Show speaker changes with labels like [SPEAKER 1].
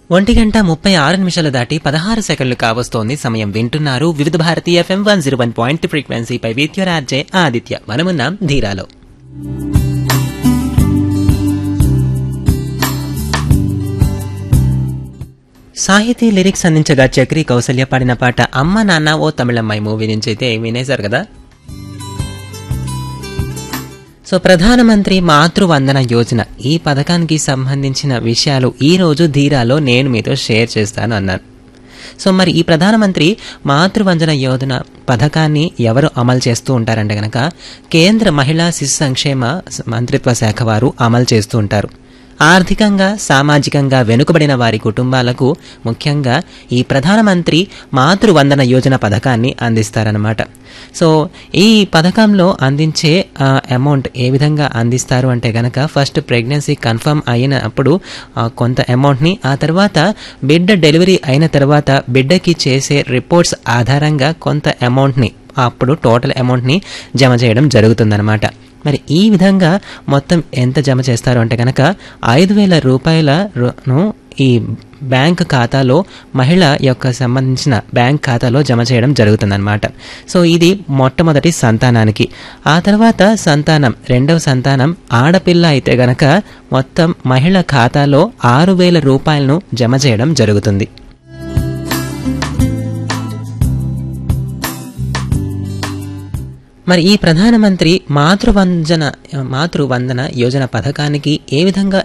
[SPEAKER 1] ఒంటి గంట ముప్పై ఆరు నిమిషాలు దాటి పదహారు సెకండ్లు కావస్తోంది సమయం వింటున్నారు Vividh Bharati FM one zero one point ఫ్రీక్వెన్సీపై విద్యురార్జే ఆదిత్య మనమున్నాం ధీరాలో సాహితీ లిరిక్స్ అందించగా చక్రి కౌసల్య పాడిన పాట అమ్మ నాన్న ఓ తమిళమ్మాయి మూవీ నుంచి అయితే వినేశారు కదా సో ప్రధానమంత్రి మాతృవందన యోజన ఈ పథకానికి సంబంధించిన విషయాలు ఈ రోజు ధీరాలో నేను మీతో షేర్ చేస్తాను అన్నాను సో మరి ఈ ప్రధానమంత్రి మాతృవందన యోజన పథకాన్ని ఎవరు అమలు చేస్తూ ఉంటారంటే గనక కేంద్ర మహిళా శిశు సంక్షేమ మంత్రిత్వ శాఖ వారు అమలు చేస్తూ ఉంటారు ఆర్థికంగా సామాజికంగా వెనుకబడిన వారి కుటుంబాలకు ముఖ్యంగా ఈ ప్రధానమంత్రి మాతృవందన యోజన పథకాన్ని అందిస్తారనమాట సో ఈ పథకంలో అందించే అమౌంట్ ఏ విధంగా అందిస్తారు అంటే గనక ఫస్ట్ ప్రెగ్నెన్సీ కన్ఫర్మ్ అయినప్పుడు ఆ, కొంత అమౌంట్ని ఆ తర్వాత బిడ్డ డెలివరీ అయిన తర్వాత బిడ్డకి చేసే రిపోర్ట్స్ ఆధారంగా కొంత అమౌంట్ని అప్పుడు టోటల్ అమౌంట్ని జమ చేయడం జరుగుతుందన్నమాట మరి ఈ విధంగా మొత్తం ఎంత జమ చేస్తారు అంటే కనుక ఐదు వేల రూపాయలను ఈ బ్యాంక్ ఖాతాలో మహిళ యొక్క సంబంధించిన బ్యాంక్ ఖాతాలో జమ చేయడం జరుగుతుందన్నమాట సో ఇది మొట్టమొదటి సంతానానికి ఆ తర్వాత సంతానం రెండవ సంతానం ఆడపిల్ల అయితే గనక మొత్తం మహిళ ఖాతాలో ఆరు వేల రూపాయలను జమ చేయడం జరుగుతుంది మరి ఈ ప్రధానమంత్రి మాతృవందన మాతృవందన యోజన పథకానికి ఏ విధంగా